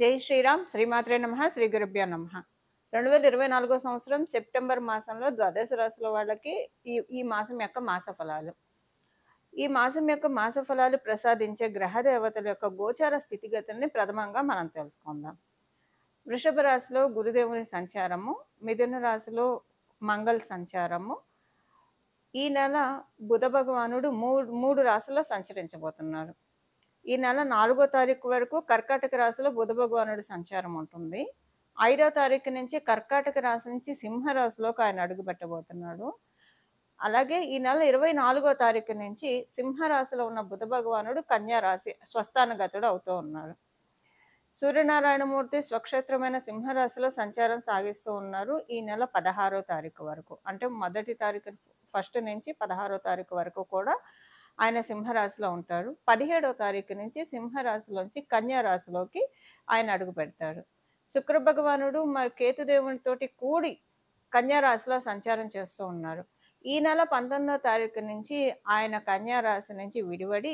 జై శ్రీరామ్ శ్రీమాత్రే నమ శ్రీ గురుభ్యో నమ రెండు వేల ఇరవై నాలుగో సంవత్సరం సెప్టెంబర్ మాసంలో ద్వాదశ రాశుల వాళ్ళకి ఈ ఈ మాసం యొక్క మాస ఫలాలు ఈ మాసం యొక్క మాస ఫలాలు ప్రసాదించే గ్రహ దేవతల యొక్క గోచార స్థితిగతుల్ని ప్రథమంగా మనం తెలుసుకుందాం వృషభ రాశిలో గురుదేవుని సంచారము మిథున రాశిలో మంగళ సంచారము ఈ నెల బుధ భగవానుడు మూడు మూడు రాశుల్లో సంచరించబోతున్నారు ఈ నెల నాలుగో తారీఖు వరకు కర్కాటక రాశిలో బుధ భగవానుడి సంచారం ఉంటుంది ఐదో తారీఖు నుంచి కర్కాటక రాశి నుంచి సింహ రాశిలోకి ఆయన అడుగు పెట్టబోతున్నాడు అలాగే ఈ నెల ఇరవై నాలుగో తారీఖు నుంచి సింహ రాశిలో ఉన్న బుధ భగవానుడు కన్యా రాశి స్వస్థానగతుడు అవుతూ ఉన్నాడు సూర్యనారాయణమూర్తి స్వక్షేత్రమైన సింహరాశిలో సంచారం సాగిస్తూ ఉన్నారు ఈ నెల పదహారో తారీఖు వరకు అంటే మొదటి తారీఖు ఫస్ట్ నుంచి పదహారో తారీఖు వరకు కూడా ఆయన సింహరాశిలో ఉంటారు పదిహేడో తారీఖు నుంచి సింహరాశిలోంచి కన్యా రాశిలోకి ఆయన అడుగు పెడతారు శుక్ర భగవానుడు మరి కేతుదేవునితోటి కూడి కన్యా రాశిలో సంచారం చేస్తూ ఉన్నారు ఈ నెల పంతొమ్మిదో తారీఖు నుంచి ఆయన కన్యా రాశి నుంచి విడివడి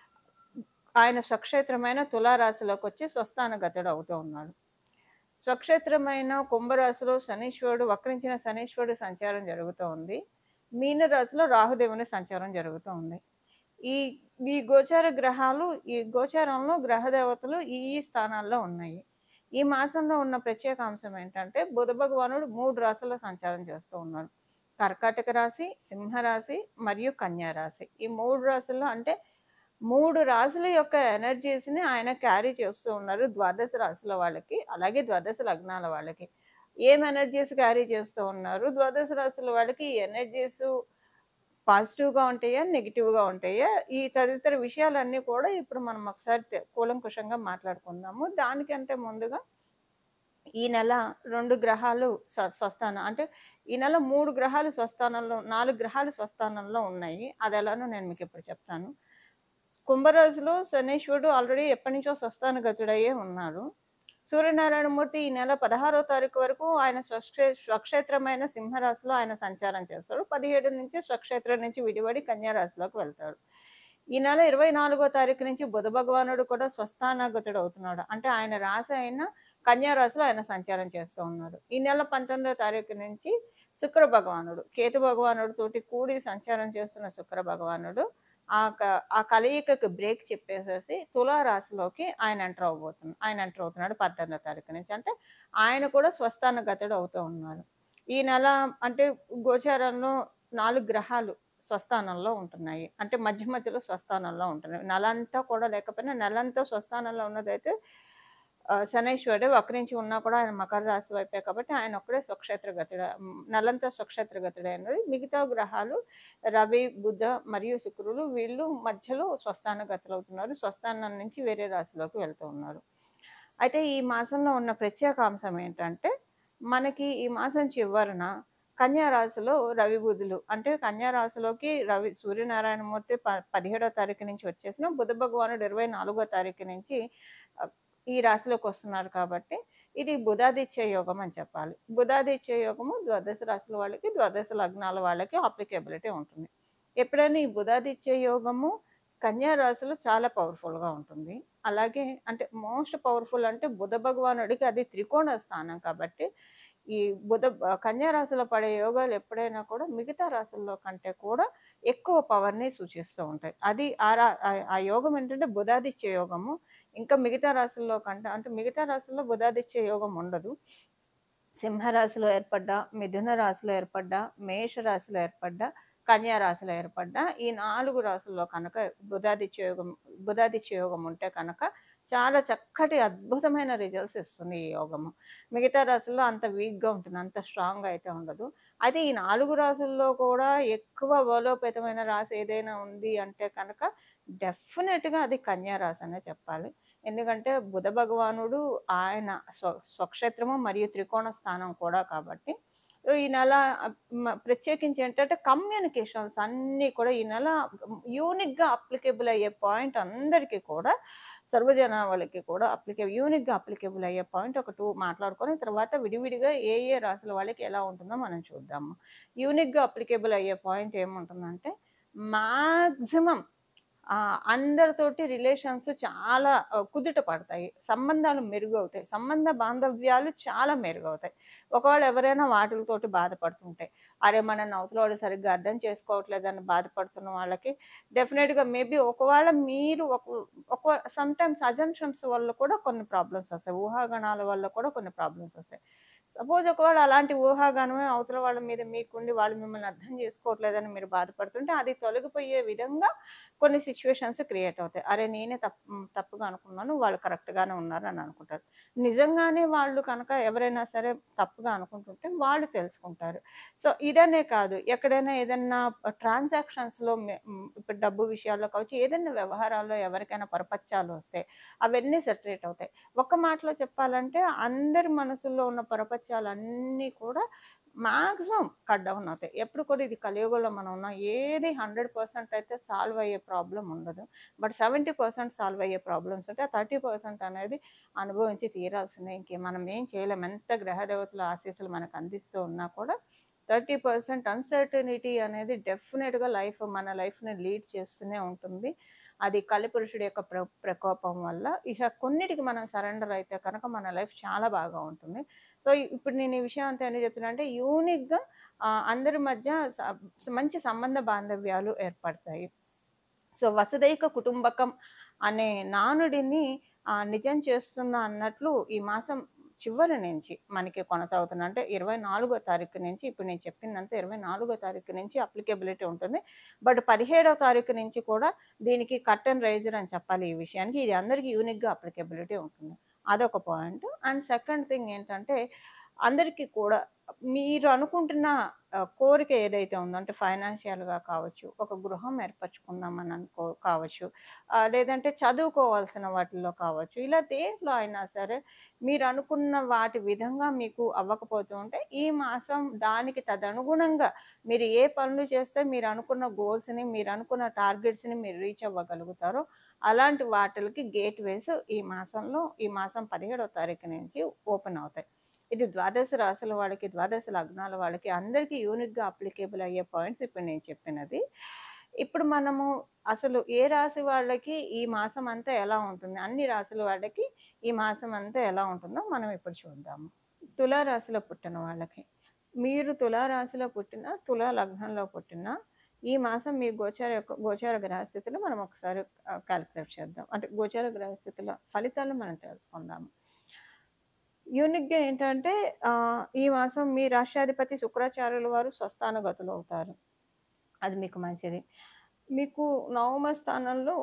ఆయన స్వక్షేత్రమైన తులారాశిలోకి వచ్చి స్వస్థానగతుడు అవుతూ ఉన్నాడు స్వక్షేత్రమైన కుంభరాశిలో శనీశ్వరుడు వక్రించిన శనీశ్వరుడు సంచారం జరుగుతూ ఉంది మీన రాశిలో రాహుదేవుని సంచారం జరుగుతూ ఉంది ఈ ఈ గోచార గ్రహాలు ఈ గోచారంలో గ్రహ దేవతలు ఈ ఈ స్థానాల్లో ఉన్నాయి ఈ మాసంలో ఉన్న ప్రత్యేక అంశం ఏంటంటే బుధ భగవానుడు మూడు రాశుల్లో సంచారం చేస్తూ ఉన్నాడు కర్కాటక రాశి సింహరాశి మరియు కన్యా రాశి ఈ మూడు రాశుల్లో అంటే మూడు రాశుల యొక్క ఎనర్జీస్ని ఆయన క్యారీ చేస్తూ ఉన్నారు ద్వాదశ రాశుల వాళ్ళకి అలాగే ద్వాదశ లగ్నాల వాళ్ళకి ఏం ఎనర్జీస్ క్యారీ చేస్తూ ఉన్నారు ద్వాదశ రాశుల వాళ్ళకి ఈ ఎనర్జీస్ పాజిటివ్గా ఉంటాయా నెగిటివ్గా ఉంటాయా ఈ తదితర విషయాలన్నీ కూడా ఇప్పుడు మనం ఒకసారి తె- కూలంకుషంగా మాట్లాడుకుందాము దానికంటే ముందుగా ఈ నెల రెండు గ్రహాలు స్వ స్వస్థానం అంటే ఈ నెల మూడు గ్రహాలు స్వస్థానంలో నాలుగు గ్రహాలు స్వస్థానంలో ఉన్నాయి అది ఎలానో నేను మీకు ఇప్పుడు చెప్తాను కుంభరాశిలో శనీశ్వరుడు ఆల్రెడీ ఎప్పటి నుంచో స్వస్థానగతుడయ్యే ఉన్నాడు సూర్యనారాయణమూర్తి ఈ నెల పదహారో తారీఖు వరకు ఆయన స్వక్షే స్వక్షేత్రమైన సింహరాశిలో ఆయన సంచారం చేస్తాడు పదిహేడు నుంచి స్వక్షేత్రం నుంచి విడివడి కన్యారాశిలోకి వెళ్తాడు ఈ నెల ఇరవై నాలుగో తారీఖు నుంచి బుధ భగవానుడు కూడా స్వస్థానగతుడు అవుతున్నాడు అంటే ఆయన రాశి అయిన కన్యారాశిలో ఆయన సంచారం చేస్తూ ఉన్నాడు ఈ నెల పంతొమ్మిదో తారీఖు నుంచి శుక్ర భగవానుడు కేతు భగవానుడు తోటి కూడి సంచారం చేస్తున్న శుక్ర భగవానుడు ఆ క- ఆ కలయికకు బ్రేక్ చెప్పేసేసి తులా రాశిలోకి ఆయన ఎంటర్ అవబోతున్నాడు ఆయన ఎంటర్ అవుతున్నాడు పద్దెనిమిదో తారీఖు నుంచి అంటే ఆయన కూడా స్వస్థాన గతుడు అవుతూ ఉన్నారు ఈ నెల అంటే గోచారంలో నాలుగు గ్రహాలు స్వస్థానంలో ఉంటున్నాయి అంటే మధ్య మధ్యలో స్వస్థానంలో ఉంటున్నాయి నెలంతా కూడా లేకపోయినా నెలంతా స్వస్థానంలో ఉన్నదైతే ఆ, శనైశ్వరుడు వక్రించి ఉన్నా కూడా ఆయన మకర రాశి వైపే కాబట్టి ఆయన ఒక్కడే స్వక్షేత్ర గతుడు నెలంతా స్వక్షేత్ర గతుడు అయినది మిగతా గ్రహాలు రవి బుధ మరియు శుక్రులు వీళ్ళు మధ్యలో స్వస్థాన గతులు అవుతున్నారు స్వస్థానం నుంచి వేరే రాశిలోకి వెళ్తూ ఉన్నారు అయితే ఈ మాసంలో ఉన్న ప్రత్యేక అంశం ఏంటంటే మనకి ఈ మాసం చివరన కన్యా రాశిలో రవి బుధులు అంటే కన్యా రాశిలోకి రవి సూర్యనారాయణమూర్తి ప పదిహేడో తారీఖు నుంచి వచ్చేసిన బుధ భగవానుడు ఇరవై నాలుగో తారీఖు నుంచి ఆ, ఈ రాశిలోకి వస్తున్నారు కాబట్టి ఇది బుధాదిత్య యోగం అని చెప్పాలి బుధాదిత్య యోగము ద్వాదశ రాశుల వాళ్ళకి ద్వాదశ లగ్నాల వాళ్ళకి అప్లికేబిలిటీ ఉంటుంది ఎప్పుడైనా ఈ బుధాదిత్య యోగము కన్యా రాశిలో చాలా పవర్ఫుల్గా ఉంటుంది అలాగే అంటే మోస్ట్ పవర్ఫుల్ అంటే బుధ భగవానుడికి అది త్రికోణ స్థానం కాబట్టి ఈ బుధ కన్యా రాశిలో పడే యోగాలు ఎప్పుడైనా కూడా మిగతా రాశుల్లో కంటే కూడా ఎక్కువ పవర్ని సూచిస్తూ ఉంటాయి అది ఆ రా- ఆ- ఆ యోగం ఏంటంటే బుధాదిత్య యోగము ఇంకా మిగతా రాశుల్లో కంటే అంటే మిగతా రాశుల్లో బుధాదిత్య యోగం ఉండదు సింహరాశిలో ఏర్పడ్డా మిథున రాశిలో ఏర్పడ్డా మేష రాశిలో ఏర్పడ్డా కన్యా రాశిలో ఏర్పడ్డా ఈ నాలుగు రాశుల్లో కనుక బుధాదిత్య యోగం బుధాదిత్య యోగం ఉంటే కనుక చాలా చక్కటి అద్భుతమైన రిజల్ట్స్ ఇస్తుంది ఈ యోగము మిగతా రాశుల్లో అంత వీక్గా ఉంటుంది అంత స్ట్రాంగ్ అయితే ఉండదు అయితే ఈ నాలుగు రాశుల్లో కూడా ఎక్కువ బలోపేతమైన రాశి ఏదైనా ఉంది అంటే కనుక డెఫినెట్గా అది కన్యా రాశి అనే చెప్పాలి ఎందుకంటే బుధ భగవానుడు ఆయన స్వ స్వక్షేత్రము మరియు త్రికోణ స్థానం కూడా కాబట్టి సో ఈ నెల మ- ప్రత్యేకించి ఏంటంటే కమ్యూనికేషన్స్ అన్నీ కూడా ఈ నెల యూనిక్గా అప్లికేబుల్ అయ్యే పాయింట్ అందరికీ కూడా సర్వజనావళికి కూడా అప్లికే యూనిక్గా అప్లికేబుల్ అయ్యే పాయింట్ ఒక టూ మాట్లాడుకొని తర్వాత విడివిడిగా ఏ ఏ రాసుల వాళ్ళకి ఎలా ఉంటుందో మనం చూద్దాము యూనిక్గా అప్లికేబుల్ అయ్యే పాయింట్ ఏముంటుందంటే మ్యాక్సిమం ఆ, అందరితోటి రిలేషన్స్ చాలా ఆ, కుదుట పడతాయి సంబంధాలు మెరుగవుతాయి సంబంధ బాంధవ్యాలు చాలా మెరుగవుతాయి ఒకవేళ ఎవరైనా వాటితోటి బాధపడుతుంటే అరే మన అవతలవాడు సరిగ్గా అర్థం చేసుకోవట్లేదని బాధపడుతున్న వాళ్ళకి డెఫినెట్గా మేబీ ఒకవేళ మీరు ఒక ఒక సమ్ టైమ్స్ అజంప్షన్స్ వల్ల కూడా కొన్ని ప్రాబ్లమ్స్ వస్తాయి ఊహాగణాల వల్ల కూడా కొన్ని ప్రాబ్లమ్స్ వస్తాయి సపోజ్ ఒకవేళ అలాంటి ఊహాగానమే అవతల వాళ్ళ మీద మీకుండి వాళ్ళు మిమ్మల్ని అర్థం చేసుకోవట్లేదని మీరు బాధపడుతుంటే అది తొలగిపోయే విధంగా కొన్ని సిచ్యువేషన్స్ క్రియేట్ అవుతాయి అరే నేనే తప్పు తప్పుగా అనుకున్నాను వాళ్ళు కరెక్ట్గానే ఉన్నారు అని అనుకుంటారు నిజంగానే వాళ్ళు కనుక ఎవరైనా సరే తప్పుగా అనుకుంటుంటే వాళ్ళు తెలుసుకుంటారు సో ఇదనే కాదు ఎక్కడైనా ఏదైనా ట్రాన్సాక్షన్స్లో ఇప్పుడు డబ్బు విషయాల్లో కావచ్చు ఏదైనా వ్యవహారాల్లో ఎవరికైనా పరపత్యాలు వస్తాయి అవన్నీ సెటరేట్ అవుతాయి ఒక్క మాటలో చెప్పాలంటే అందరి మనసుల్లో ఉన్న పరపత్యాలన్నీ కూడా మాక్సిమం కట్ డౌన్ అవుతాయి ఎప్పుడు కూడా ఇది కలియుగంలో మనం ఉన్నాం ఏది హండ్రెడ్ పర్సెంట్ అయితే సాల్వ్ అయ్యే ప్రాబ్లం ఉండదు బట్ సెవెంటీ పర్సెంట్ సాల్వ్ అయ్యే ప్రాబ్లమ్స్ ఉంటే థర్టీ పర్సెంట్ అనేది అనుభవించి తీరాల్సిందే ఇంకే మనం ఏం చేయలేం ఎంత గ్రహదేవతల ఆశీస్సులు మనకు అందిస్తూ ఉన్నా కూడా థర్టీ పర్సెంట్ అన్సర్టనిటీ అనేది డెఫినెట్గా లైఫ్ మన లైఫ్ని లీడ్ చేస్తూనే ఉంటుంది అది కలిపురుషుడి యొక్క ప్ర ప్రకోపం వల్ల ఇక కొన్నిటికి మనం సరెండర్ అయితే కనుక మన లైఫ్ చాలా బాగా ఉంటుంది సో ఇప్పుడు నేను ఈ విషయం అంతా ఎందుకు చెప్తున్నా అంటే యూనిక్గా అందరి మధ్య స- మంచి సంబంధ బాంధవ్యాలు ఏర్పడతాయి సో వసుదైక కుటుంబకం అనే నానుడిని ఆ, నిజం చేస్తున్నా అన్నట్లు ఈ మాసం చివరి నుంచి మనకి కొనసాగుతుంది అంటే ఇరవై నాలుగో తారీఖు నుంచి ఇప్పుడు నేను చెప్పిందంతా ఇరవై నాలుగో తారీఖు నుంచి అప్లికేబిలిటీ ఉంటుంది బట్ పదిహేడో తారీఖు నుంచి కూడా దీనికి కర్టన్ రైజర్ అని చెప్పాలి ఈ విషయానికి ఇది అందరికీ యూనిక్గా అప్లికేబిలిటీ ఉంటుంది అదొక పాయింట్ అండ్ సెకండ్ థింగ్ ఏంటంటే అందరికీ కూడా మీరు అనుకుంటున్న ఆ, కోరిక ఏదైతే ఉందో అంటే ఫైనాన్షియల్గా కావచ్చు ఒక గృహం ఏర్పరచుకుందామని అనుకో కావచ్చు ఆ, లేదంటే చదువుకోవాల్సిన వాటిల్లో కావచ్చు ఇలా దేంట్లో అయినా సరే మీరు అనుకున్న వాటి విధంగా మీకు అవ్వకపోతూ ఉంటే ఈ మాసం దానికి తదనుగుణంగా మీరు ఏ పనులు చేస్తే మీరు అనుకున్న గోల్స్ని మీరు అనుకున్న టార్గెట్స్ని మీరు రీచ్ అవ్వగలుగుతారో అలాంటి వాటికి గేట్ వేస్ ఈ మాసంలో ఈ మాసం పదిహేడవ తారీఖు నుంచి ఓపెన్ అవుతాయి ఇది ద్వాదశ రాశుల వాళ్ళకి ద్వాదశ లగ్నాల వాళ్ళకి అందరికీ యూనిక్గా అప్లికేబుల్ అయ్యే పాయింట్స్ ఇప్పుడు నేను చెప్పినది ఇప్పుడు మనము అసలు ఏ రాశి వాళ్ళకి ఈ మాసం అంతా ఎలా ఉంటుంది అన్ని రాశుల వాళ్ళకి ఈ మాసం అంతా ఎలా ఉంటుందో మనం ఇప్పుడు చూద్దాము తులారాశిలో పుట్టిన వాళ్ళకి మీరు తులారాశిలో పుట్టిన తులా లగ్నంలో పుట్టిన ఈ మాసం మీ గోచార యొక్క గోచార గ్రహస్థితిలో మనం ఒకసారి క్యాలిక్యులేట్ చేద్దాం అంటే గోచార గ్రహస్థితుల ఫలితాలు మనం తెలుసుకుందాము యూనిక్గా ఏంటంటే ఆ, ఈ మాసం మీ రాష్ట్రాధిపతి శుక్రాచార్యుల వారు స్వస్థానగతులు అవుతారు అది మీకు మంచిది మీకు నవమ స్థానంలో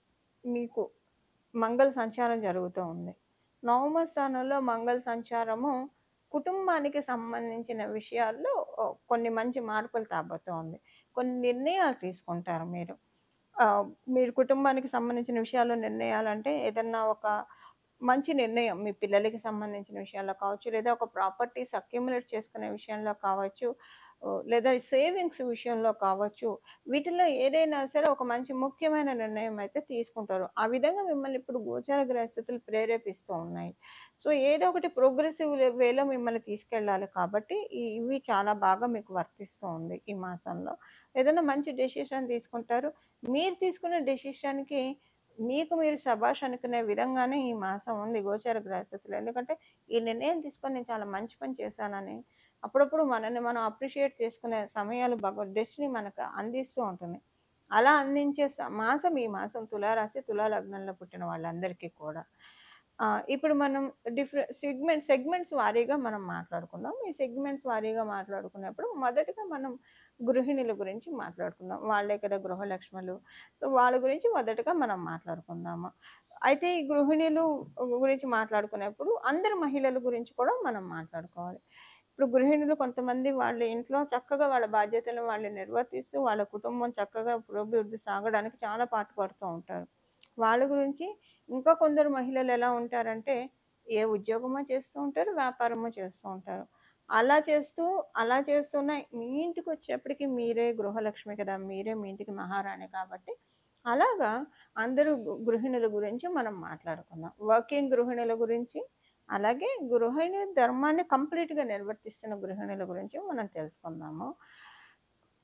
మీకు మంగళ సంచారం జరుగుతూ ఉంది నవమ స్థానంలో మంగళ సంచారము కుటుంబానికి సంబంధించిన విషయాల్లో ఓ, కొన్ని మంచి మార్పులు తాబోతోంది కొన్ని నిర్ణయాలు తీసుకుంటారు మీరు ఆ, మీరు కుటుంబానికి సంబంధించిన విషయాల్లో నిర్ణయాలంటే ఏదన్నా ఒక మంచి నిర్ణయం మీ పిల్లలకి సంబంధించిన విషయాల్లో కావచ్చు లేదా ఒక ప్రాపర్టీస్ అక్యుములేట్ చేసుకునే విషయంలో కావచ్చు ఓ, లేదా సేవింగ్స్ విషయంలో కావచ్చు వీటిలో ఏదైనా సరే ఒక మంచి ముఖ్యమైన నిర్ణయం అయితే తీసుకుంటారు ఆ విధంగా మిమ్మల్ని ఇప్పుడు గోచార గ్రహస్థితులు ప్రేరేపిస్తూ ఉన్నాయి సో ఏదో ఒకటి ప్రోగ్రెసివ్ వేలో మిమ్మల్ని తీసుకెళ్ళాలి కాబట్టి ఈ- ఇవి చాలా బాగా మీకు వర్తిస్తూ ఉంది ఈ మాసంలో ఏదైనా మంచి డెసిషన్ తీసుకుంటారు మీరు తీసుకునే డెసిషన్కి మీకు మీరు శబాష్ అనుకునే విధంగానే ఈ మాసం ఉంది గోచార గ్రహస్థితులు ఎందుకంటే ఈ నిర్ణయం తీసుకొని నేను చాలా మంచి పని చేశానని అప్పుడప్పుడు మనల్ని మనం అప్రిషియేట్ చేసుకునే సమయాలు భగవద్ డెస్టినీ మనకు అందిస్తూ ఉంటుంది అలా అందించే స- మాసం ఈ మాసం తులారాశి తులా లగ్నంలో పుట్టిన వాళ్ళందరికీ కూడా ఆ, ఇప్పుడు మనం డిఫరెంట్ సెగ్మెంట్ సెగ్మెంట్స్ వారీగా మనం మాట్లాడుకుందాం ఈ సెగ్మెంట్స్ వారీగా మాట్లాడుకున్నప్పుడు మొదటగా మనం గృహిణుల గురించి మాట్లాడుకుందాం వాళ్ళే కదా గృహలక్ష్ములు సో వాళ్ళ గురించి మొదటగా మనం మాట్లాడుకుందాము అయితే ఈ గృహిణులు గురించి మాట్లాడుకునేప్పుడు అందరి మహిళల గురించి కూడా మనం మాట్లాడుకోవాలి ఇప్పుడు గృహిణులు కొంతమంది వాళ్ళ ఇంట్లో చక్కగా వాళ్ళ బాధ్యతలను వాళ్ళు నిర్వర్తిస్తూ వాళ్ళ కుటుంబం చక్కగా పురోభివృద్ధి సాగడానికి చాలా పాటుపడుతూ ఉంటారు వాళ్ళ గురించి ఇంకా కొందరు మహిళలు ఎలా ఉంటారంటే ఏ ఉద్యోగమో చేస్తూ ఉంటారు వ్యాపారమో చేస్తూ ఉంటారు అలా చేస్తూ అలా చేస్తున్న మీ ఇంటికి వచ్చేప్పటికి మీరే గృహలక్ష్మి కదా మీరే మీ ఇంటికి మహారాణి కాబట్టి అలాగా అందరూ గు- గృహిణుల గురించి మనం మాట్లాడుకుందాం వర్కింగ్ గృహిణుల గురించి అలాగే గృహిణి ధర్మాన్ని కంప్లీట్గా నిర్వర్తిస్తున్న గృహిణుల గురించి మనం తెలుసుకుందాము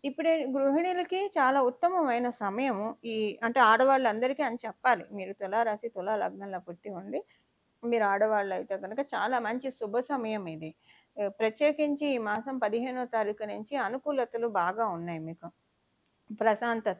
ఇప్పుడే గృహిణులకి చాలా ఉత్తమమైన సమయము ఈ అంటే ఆడవాళ్ళందరికీ అని చెప్పాలి మీరు తులారాశి తులా లగ్నంలో పుట్టి ఉండి మీరు ఆడవాళ్ళు అయితే కనుక చాలా మంచి శుభ సమయం ఇది ఏ, ప్రత్యేకించి ఈ మాసం పదిహేనో తారీఖు నుంచి అనుకూలతలు బాగా ఉన్నాయి మీకు ప్రశాంతత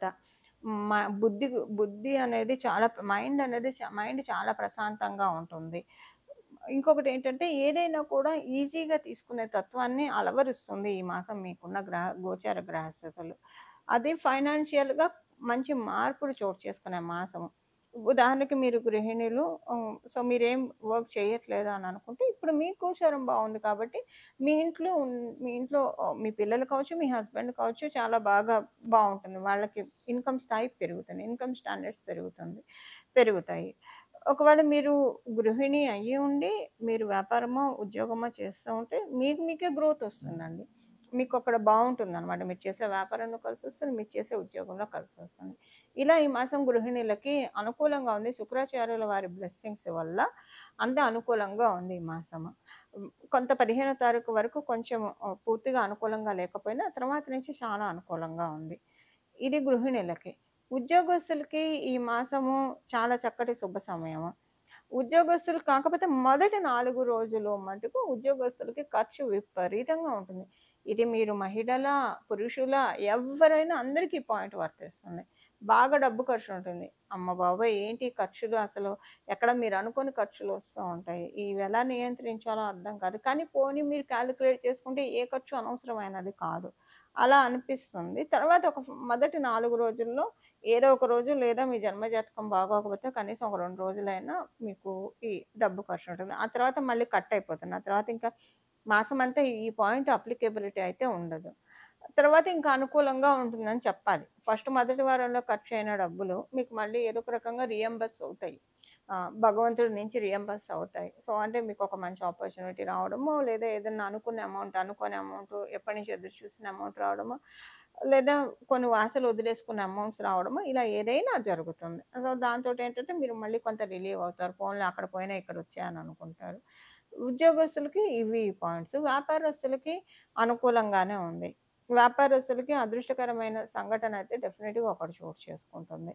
మా బుద్ధి బుద్ధి అనేది చాలా మైండ్ అనేది చా- మైండ్ చాలా ప్రశాంతంగా ఉంటుంది ఇంకొకటి ఏంటంటే ఏదైనా కూడా ఈజీగా తీసుకునే తత్వాన్ని అలవరుస్తుంది ఈ మాసం మీకున్న గ్రహ గోచార గ్రహస్థితులు అది ఫైనాన్షియల్గా మంచి మార్పులు చోటు చేసుకునే మాసము ఉదాహరణకి మీరు గృహిణులు ఉమ్, సో మీరేం వర్క్ చేయట్లేదు అని అనుకుంటే ఇప్పుడు మీ గోచారం బాగుంది కాబట్టి మీ ఇంట్లో ఉన్- మీ ఇంట్లో ఆ, మీ పిల్లలు కావచ్చు మీ హస్బెండ్ కావచ్చు చాలా బాగా బాగుంటుంది వాళ్ళకి ఇన్కమ్ స్థాయి పెరుగుతుంది ఇన్కమ్ స్టాండర్డ్స్ పెరుగుతుంది పెరుగుతాయి ఒకవేళ మీరు గృహిణి అయ్యి ఉండి మీరు వ్యాపారమో ఉద్యోగమో చేస్తూ ఉంటే మీకు మీకే గ్రోత్ వస్తుందండి మీకు అక్కడ బాగుంటుంది అనమాట మీరు చేసే వ్యాపారంలో కలిసి వస్తుంది మీరు చేసే ఉద్యోగంలో కలిసి వస్తుంది ఇలా ఈ మాసం గృహిణులకి అనుకూలంగా ఉంది శుక్రాచార్యుల వారి బ్లెస్సింగ్స్ వల్ల అంత అనుకూలంగా ఉంది ఈ మాసము ఉమ్, కొంత పదిహేనో తారీఖు వరకు కొంచెం ఆ, పూర్తిగా అనుకూలంగా లేకపోయినా తర్వాత నుంచి చాలా అనుకూలంగా ఉంది ఇది గృహిణులకి ఉద్యోగస్తులకి ఈ మాసము చాలా చక్కటి శుభ సమయము ఉద్యోగస్తులు కాకపోతే మొదటి నాలుగు రోజులు మటుకు ఉద్యోగస్తులకి ఖర్చు విపరీతంగా ఉంటుంది ఇది మీరు మహిళల పురుషుల ఎవరైనా అందరికీ పాయింట్ వర్తిస్తుంది బాగా డబ్బు ఖర్చు ఉంటుంది అమ్మ బాబాయ్ ఏంటి ఈ ఖర్చులు అసలు ఎక్కడ మీరు అనుకోని ఖర్చులు వస్తూ ఉంటాయి ఇవి ఎలా నియంత్రించాలో అర్థం కాదు కానీ పోనీ మీరు క్యాలిక్యులేట్ చేసుకుంటే ఏ ఖర్చు అనవసరమైనది కాదు అలా అనిపిస్తుంది తర్వాత ఒక మొదటి నాలుగు రోజుల్లో ఏదో ఒక రోజు లేదా మీ జన్మజాతకం బాగోకపోతే కనీసం ఒక రెండు రోజులైనా మీకు ఈ డబ్బు ఖర్చు ఉంటుంది ఆ తర్వాత మళ్ళీ కట్ అయిపోతుంది ఆ తర్వాత ఇంకా మాసం అంతా ఈ పాయింట్ అప్లికేబిలిటీ అయితే ఉండదు తర్వాత ఇంకా అనుకూలంగా ఉంటుందని చెప్పాలి ఫస్ట్ మొదటి వారంలో ఖర్చు అయిన డబ్బులు మీకు మళ్ళీ ఏదో ఒక రకంగా రియంబర్స్ అవుతాయి ఆ, భగవంతుడి నుంచి రియంబర్స్ అవుతాయి సో అంటే మీకు ఒక మంచి ఆపర్చునిటీ రావడము లేదా ఏదైనా అనుకునే అమౌంట్ అనుకునే అమౌంట్ ఎప్పటి నుంచి ఎదురు చూసిన అమౌంట్ రావడము లేదా కొన్ని వాసలు వదిలేసుకున్న అమౌంట్స్ రావడము ఇలా ఏదైనా జరుగుతుంది సో దాంతో ఏంటంటే మీరు మళ్ళీ కొంత రిలీవ్ అవుతారు ఫోన్లో అక్కడ పోయినా ఇక్కడ వచ్చాయని అనుకుంటారు ఉద్యోగస్తులకి ఇవి పాయింట్స్ వ్యాపారస్తులకి అనుకూలంగానే ఉంది వ్యాపారస్తులకి అదృష్టకరమైన సంఘటన అయితే డెఫినెట్గా ఒకటి చోటు చేసుకుంటుంది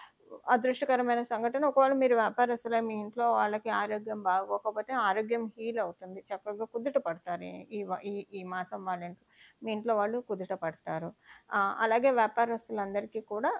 అదృష్టకరమైన సంఘటన ఒకవేళ మీరు వ్యాపారస్తులే మీ ఇంట్లో వాళ్ళకి ఆరోగ్యం బాగోకపోతే ఆరోగ్యం హీల్ అవుతుంది చక్కగా కుదుట పడతారు ఈ- ఈ వ- ఈ ఈ మాసం వాళ్ళ ఇంట్లో మీ ఇంట్లో వాళ్ళు కుదుట పడతారు ఆ, అలాగే వ్యాపారస్తులందరికీ కూడా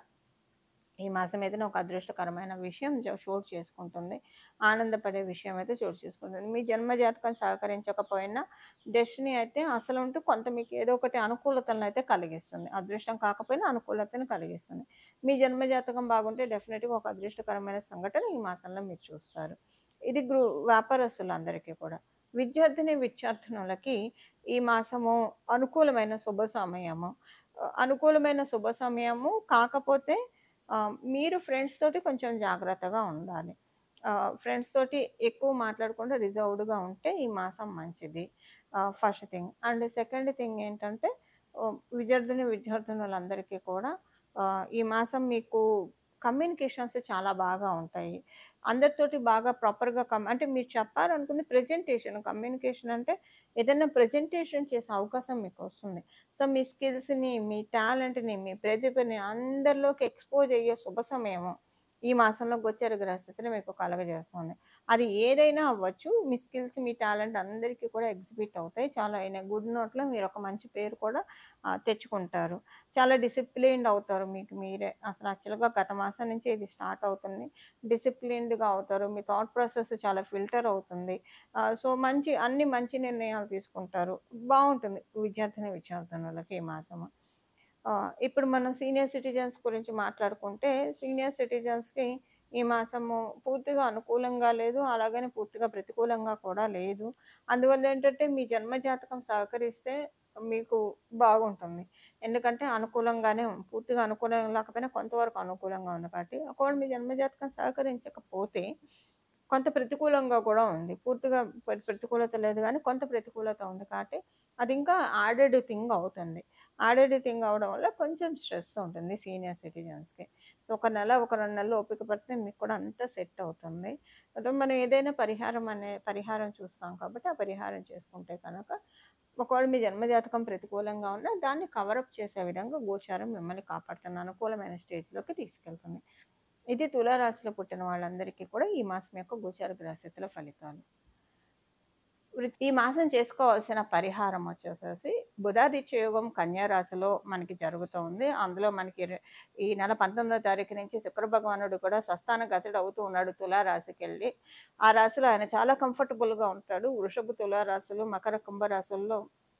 ఈ మాసం ఏదైనా ఒక అదృష్టకరమైన విషయం జ- చోటు చేసుకుంటుంది ఆనందపడే విషయం అయితే చోటు చేసుకుంటుంది మీ జన్మ జాతకం సహకరించకపోయినా డెస్టినీ అయితే అసలు ఉంటూ కొంత మీకు ఏదో ఒకటి అనుకూలతలను అయితే కలిగిస్తుంది అదృష్టం కాకపోయినా అనుకూలతను కలిగిస్తుంది మీ జన్మ జాతకం బాగుంటే డెఫినెట్గా ఒక అదృష్టకరమైన సంఘటన ఈ మాసంలో మీరు చూస్తారు ఇది గృ వ్యాపారస్తులందరికీ కూడా విద్యార్థిని విద్యార్థినులకి ఈ మాసము అనుకూలమైన శుభ సమయము ఆ, అనుకూలమైన శుభ సమయము కాకపోతే ఆ, మీరు ఫ్రెండ్స్ తోటి కొంచెం జాగ్రత్తగా ఉండాలి ఫ్రెండ్స్ తోటి ఎక్కువ మాట్లాడకుండా రిజర్వ్డ్గా ఉంటే ఈ మాసం మంచిది first thing and second thing ఏంటంటే ఆ, విద్యార్థిని విద్యార్థినులందరికీ కూడా ఆ, ఈ మాసం మీకు కమ్యూనికేషన్స్ చాలా బాగా ఉంటాయి అందరితోటి బాగా ప్రాపర్గా కమ్ అంటే మీరు చెప్పాలనుకుంది ప్రజెంటేషన్ కమ్యూనికేషన్ అంటే ఏదైనా ప్రజెంటేషన్ చేసే అవకాశం మీకు వస్తుంది సో మీ స్కిల్స్ని మీ టాలెంట్ని మీ ప్రతిభని అందరిలోకి ఎక్స్పోజ్ అయ్యే శుభ సమయము ఈ మాసంలో గోచర గ్రహస్థితిని మీకు కలగజేస్తుంది అది ఏదైనా అవ్వచ్చు మీ స్కిల్స్ మీ టాలెంట్ అందరికీ కూడా ఎగ్జిబిట్ అవుతాయి చాలా అయిన గుడ్ నోట్లో మీరు ఒక మంచి పేరు కూడా ఆ, తెచ్చుకుంటారు చాలా డిసిప్లిన్డ్ అవుతారు మీకు మీరే అసలు యాక్చువల్గా గత మాసం నుంచి ఇది స్టార్ట్ అవుతుంది డిసిప్లిన్డ్గా అవుతారు మీ థాట్ ప్రాసెస్ చాలా ఫిల్టర్ అవుతుంది సో మంచి అన్ని మంచి నిర్ణయాలు తీసుకుంటారు బాగుంటుంది విద్యార్థిని విద్యార్థినులకి ఈ మాసము ఆ, ఇప్పుడు మనం సీనియర్ సిటిజన్స్ గురించి మాట్లాడుకుంటే సీనియర్ సిటిజన్స్కి ఈ మాసము పూర్తిగా అనుకూలంగా లేదు అలాగని పూర్తిగా ప్రతికూలంగా కూడా లేదు అందువల్ల ఏంటంటే మీ జన్మ జాతకం సహకరిస్తే మీకు బాగుంటుంది ఎందుకంటే అనుకూలంగానే ఉంది. పూర్తిగా అనుకూలంగా లేకపోయినా కొంతవరకు అనుకూలంగా ఉంది కాబట్టి ఒకవేళ మీ జన్మ జాతకం సహకరించకపోతే కొంత ప్రతికూలంగా కూడా ఉంది పూర్తిగా ప్ర- ప్రతికూలత లేదు కానీ కొంత ప్రతికూలత ఉంది కాబట్టి అది ఇంకా యాడెడ్ థింగ్ అవుతుంది యాడెడ్ థింగ్ అవడం వల్ల కొంచెం స్ట్రెస్ ఉంటుంది సీనియర్ సిటిజన్స్కి సో ఒక నెల ఒక రెండు నెలలు ఓపిక పడితే మీకు కూడా అంతా సెట్ అవుతుంది అంటే మనం ఏదైనా పరిహారం అనే పరిహారం చూస్తాం కాబట్టి ఆ పరిహారం చేసుకుంటే కనుక ఒకవేళ మీ జన్మజాతకం ప్రతికూలంగా ఉన్నా దాన్ని కవరప్ చేసే విధంగా గోచారం మిమ్మల్ని కాపాడుతున్న అనుకూలమైన స్టేజ్లోకి తీసుకెళ్తుంది ఇది తులారాశిలో పుట్టిన వాళ్ళందరికీ కూడా ఈ మాసం యొక్క గోచార గ్రహస్థితుల ఫలితాలు వృ- ఈ మాసం చేసుకోవాల్సిన పరిహారం వచ్చేసేసి బుధాదిత్య యోగం కన్యా రాశిలో మనకి జరుగుతోంది అందులో మనకి రె- ఈ నెల పంతొమ్మిదో తారీఖు నుంచి శుక్ర భగవానుడు కూడా స్వస్థాన గతుడు అవుతూ ఉన్నాడు తులా రాశికి వెళ్ళి ఆ రాశిలో ఆయన చాలా కంఫర్టబుల్గా ఉంటాడు వృషభ తులా రాశులు మకర కుంభ రాశుల్లో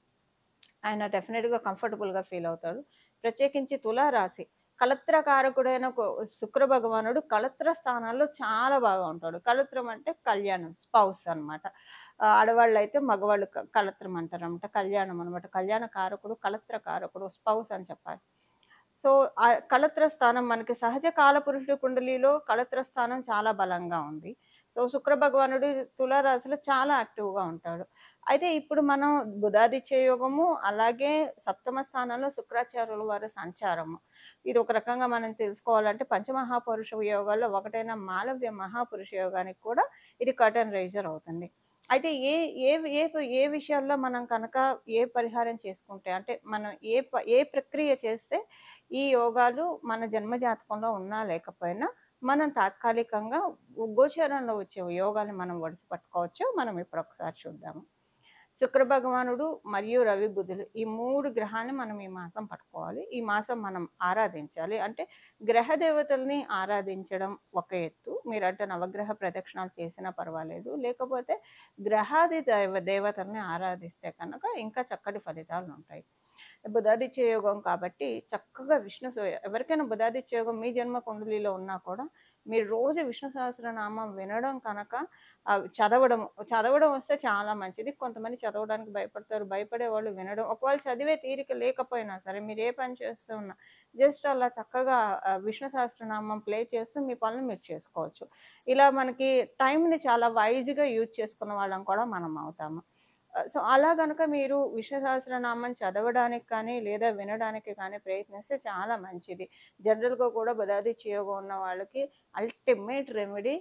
ఆయన డెఫినెట్గా కంఫర్టబుల్గా ఫీల్ అవుతాడు ప్రత్యేకించి తులా రాశి కలత్రకారకుడైన కు- శుక్ర భగవానుడు కలత్ర స్థానాల్లో చాలా బాగా ఉంటాడు కలత్రం అంటే కళ్యాణం స్పౌస్ అన్నమాట ఆ, ఆడవాళ్ళు అయితే మగవాళ్ళు క- కలత్రం అంటారు అనమాట కళ్యాణం అనమాట కళ్యాణ కారకుడు కలత్ర కారకుడు స్పౌస్ అని చెప్పాలి సో ఆ కలత్ర స్థానం మనకి సహజ కాల పురుషుడి కుండలిలో కలత్ర స్థానం చాలా బలంగా ఉంది సో శుక్ర భగవానుడు తులారాశిలో చాలా యాక్టివ్గా ఉంటాడు అయితే ఇప్పుడు మనం బుధాదిత్య యోగము అలాగే సప్తమ స్థానంలో శుక్రాచార్యుల వారి సంచారము ఇది ఒక రకంగా మనం తెలుసుకోవాలంటే పంచమహాపురుష యోగాల్లో ఒకటైన మాలవ్య మహాపురుష యోగానికి కూడా ఇది కటన్ రైజర్ అవుతుంది అయితే ఏ ఏ ఏ ఏ విషయాల్లో మనం కనుక ఏ పరిహారం చేసుకుంటే అంటే మనం ఏ ప- ఏ ప్రక్రియ చేస్తే ఈ యోగాలు మన జన్మ జాతకంలో ఉన్నా లేకపోయినా మనం తాత్కాలికంగా గోచరంలో వచ్చే యోగాన్ని మనం ఒడిసి పట్టుకోవచ్చు మనం ఇప్పుడు ఒకసారి చూద్దాము శుక్ర భగవానుడు మరియు రవి బుధులు ఈ మూడు గ్రహాన్ని మనం ఈ మాసం పట్టుకోవాలి ఈ మాసం మనం ఆరాధించాలి అంటే గ్రహ దేవతల్ని ఆరాధించడం ఒక ఎత్తు మీరు అంటే నవగ్రహ ప్రదక్షిణాలు చేసినా పర్వాలేదు లేకపోతే గ్రహాది దేవ దేవతల్ని ఆరాధిస్తే కనుక ఇంకా చక్కటి ఫలితాలు ఉంటాయి బుధాదిత్య యోగం కాబట్టి చక్కగా విష్ణు స- ఎవరికైనా బుధాదిత్య యోగం మీ జన్మ కుండలిలో ఉన్నా కూడా మీరు రోజు విష్ణు సహస్రనామం వినడం కనుక ఆ చదవడం చదవడం వస్తే చాలా మంచిది కొంతమంది చదవడానికి భయపడతారు భయపడే వాళ్ళు వినడం ఒకవేళ చదివే తీరిక లేకపోయినా సరే మీరు ఏ పని చేస్తూ ఉన్నా జస్ట్ అలా చక్కగా ఆ, విష్ణు సహస్రనామం ప్లే చేస్తూ మీ పనులు మీరు చేసుకోవచ్చు ఇలా మనకి టైంని చాలా వైజ్గా యూజ్ చేసుకున్న వాళ్ళం కూడా మనం అవుతాము సో అలా కనుక మీరు విష్ణు సహస్రనామం చదవడానికి కానీ లేదా వినడానికి కానీ ప్రయత్నిస్తే చాలా మంచిది జనరల్గా కూడా బదాదిత్య యోగం ఉన్న వాళ్ళకి అల్టిమేట్ రెమెడీ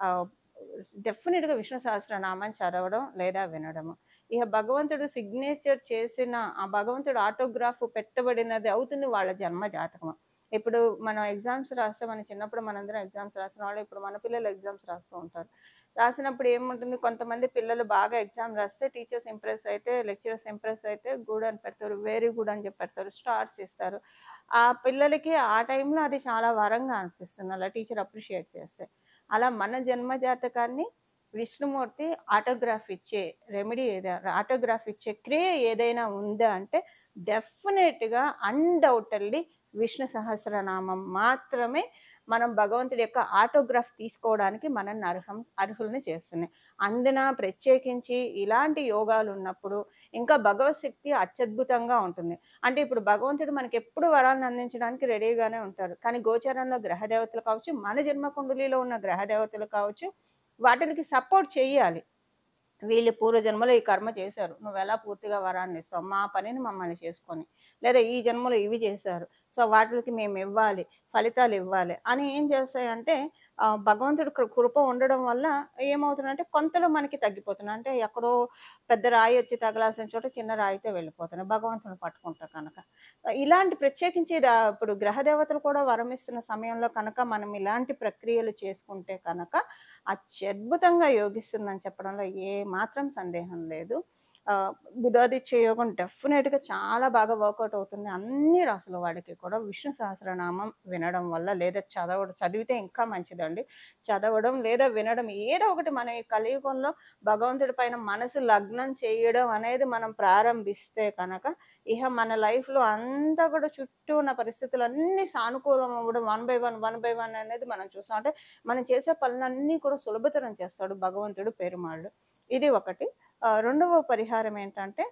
డెఫినెట్గా విష్ణు సహస్రనామం చదవడం లేదా వినడము ఇక భగవంతుడు సిగ్నేచర్ చేసిన ఆ భగవంతుడు ఆటోగ్రాఫ్ పెట్టబడినది అవుతుంది వాళ్ళ జన్మ జాతకం ఇప్పుడు మనం ఎగ్జామ్స్ రాస్తే మన చిన్నప్పుడు మనందరం ఎగ్జామ్స్ రాసిన వాళ్ళు ఇప్పుడు మన పిల్లలు ఎగ్జామ్స్ రాస్తూ ఉంటారు రాసినప్పుడు ఏముంటుంది కొంతమంది పిల్లలు బాగా ఎగ్జామ్ రాస్తే టీచర్స్ ఇంప్రెస్ అయితే లెక్చరర్స్ ఇంప్రెస్ అయితే గుడ్ అని పెడతారు వెరీ గుడ్ అని చెప్పి పెడతారు స్టార్స్ ఇస్తారు ఆ పిల్లలకి ఆ టైంలో అది చాలా వరంగా అనిపిస్తుంది అలా టీచర్ అప్రిషియేట్ చేస్తే అలా మన జన్మ జాతకాన్ని విష్ణుమూర్తి ఆటోగ్రాఫ్ ఇచ్చే రెమెడీ ఏదైనా ఆటోగ్రాఫ్ ఇచ్చే క్రియ ఏదైనా ఉందా అంటే డెఫినెట్గా అన్డౌటెడ్లీ విష్ణు సహస్రనామం మాత్రమే మనం భగవంతుడి యొక్క ఆటోగ్రాఫ్ తీసుకోవడానికి మనల్ని అర్హం అర్హుల్ని చేస్తుంది అందున ప్రత్యేకించి ఇలాంటి యోగాలు ఉన్నప్పుడు ఇంకా భగవత్ శక్తి అత్యద్భుతంగా ఉంటుంది అంటే ఇప్పుడు భగవంతుడు మనకి ఎప్పుడు వరాలను అందించడానికి రెడీగానే ఉంటారు కానీ గోచారంలో గ్రహ దేవతలు కావచ్చు మన జన్మ కుండలిలో ఉన్న గ్రహ దేవతలు కావచ్చు వాటికి సపోర్ట్ చేయాలి వీళ్ళు పూర్వజన్మలో ఈ కర్మ చేశారు నువ్వు ఎలా పూర్తిగా వరాన్ని ఇస్తావు మా పనిని మమ్మల్ని చేసుకొని లేదా ఈ జన్మలో ఇవి చేశారు సో వాటికి మేము ఇవ్వాలి ఫలితాలు ఇవ్వాలి అని ఏం చేస్తాయంటే ఆ, భగవంతుడి కృ- కృప ఉండడం వల్ల ఏమవుతుందంటే కొంతలో మనకి తగ్గిపోతుంది అంటే ఎక్కడో పెద్ద రాయి వచ్చి తగలాల్సిన చోట చిన్న రాయితో వెళ్ళిపోతున్నాయి భగవంతుని పట్టుకుంటా కనుక ఇలాంటి ప్రత్యేకించి దా- ఇప్పుడు గ్రహ దేవతలు కూడా వరమిస్తున్న సమయంలో కనుక మనం ఇలాంటి ప్రక్రియలు చేసుకుంటే కనుక అత్యద్భుతంగా యోగిస్తుందని చెప్పడంలో ఏ మాత్రం సందేహం లేదు ఆ, బుధాదిత్య యోగం డెఫినెట్గా చాలా బాగా వర్కౌట్ అవుతుంది అన్ని రాసుల వాడికి కూడా విష్ణు సహస్రనామం వినడం వల్ల లేదా చదవడం చదివితే ఇంకా మంచిదండి చదవడం లేదా వినడం ఏదో ఒకటి మన ఈ కలియుగంలో భగవంతుడి పైన మనసు లగ్నం చేయడం అనేది మనం ప్రారంభిస్తే కనుక ఇక మన లైఫ్లో అంతా కూడా చుట్టూ ఉన్న పరిస్థితులు అన్నీ సానుకూలం అవ్వడం one by one one by one అనేది మనం చూస్తాం అంటే మనం చేసే పనులన్నీ కూడా సులభతరం చేస్తాడు భగవంతుడు పెరుమాళ్ళు ఇది ఒకటి ఆ, రెండవ పరిహారం ఏంటంటే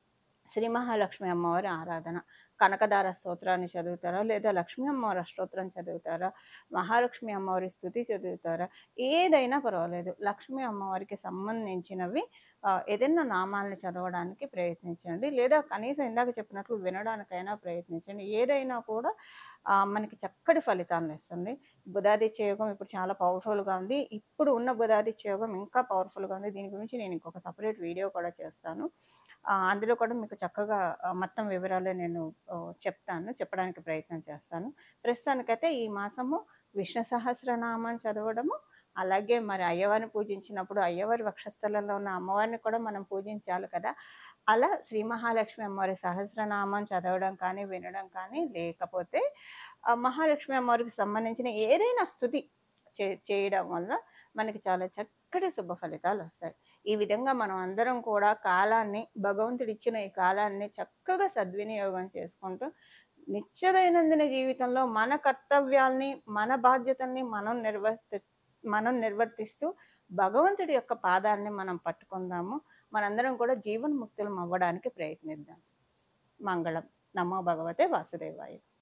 శ్రీ మహాలక్ష్మి అమ్మవారి ఆరాధన కనకదార స్తోత్రాన్ని చదువుతారా లేదా లక్ష్మీ అమ్మవారి అష్టోత్తరం చదువుతారా మహాలక్ష్మి అమ్మవారి స్థుతి చదువుతారా ఏదైనా పర్వాలేదు లక్ష్మీ అమ్మవారికి సంబంధించినవి ఆ, ఏదైనా నామాలని చదవడానికి ప్రయత్నించండి లేదా కనీసం ఇందాక చెప్పినట్లు వినడానికైనా ప్రయత్నించండి ఏదైనా కూడా ఆ, మనకి చక్కటి ఫలితాలను ఇస్తుంది బుధాదిత్య యోగం ఇప్పుడు చాలా పవర్ఫుల్గా ఉంది ఇప్పుడు ఉన్న బుధాదిత్య యోగం ఇంకా పవర్ఫుల్గా ఉంది దీని గురించి నేను ఇంకొక సపరేట్ వీడియో కూడా చేస్తాను ఆ, అందులో కూడా మీకు చక్కగా ఆ, మొత్తం వివరాలు నేను ఆ, చెప్తాను చెప్పడానికి ప్రయత్నం చేస్తాను ప్రస్తుతానికైతే ఈ మాసము విష్ణు సహస్రనామం చదవడము అలాగే మరి అయ్యవారిని పూజించినప్పుడు అయ్యవారి వక్షస్థలంలో ఉన్న అమ్మవారిని కూడా మనం పూజించాలి కదా అలా శ్రీ మహాలక్ష్మి అమ్మవారి సహస్రనామం చదవడం కానీ వినడం కానీ లేకపోతే ఆ మహాలక్ష్మి అమ్మవారికి సంబంధించిన ఏదైనా స్థుతి చే చేయడం వల్ల మనకి చాలా చక్కటి శుభ ఫలితాలు వస్తాయి ఈ విధంగా మనం అందరం కూడా కాలాన్ని భగవంతుడు ఇచ్చిన ఈ కాలాన్ని చక్కగా సద్వినియోగం చేసుకుంటూ నిత్య దైనందిన జీవితంలో మన కర్తవ్యాల్ని మన బాధ్యతల్ని మనం నిర్వర్తి మనం నిర్వర్తిస్తూ భగవంతుడి యొక్క పాదాన్ని మనం పట్టుకుందాము మనందరం కూడా జీవన్ముక్తులం అవ్వడానికి ప్రయత్నిద్దాం మంగళం నమో భగవతే వాసుదేవాయ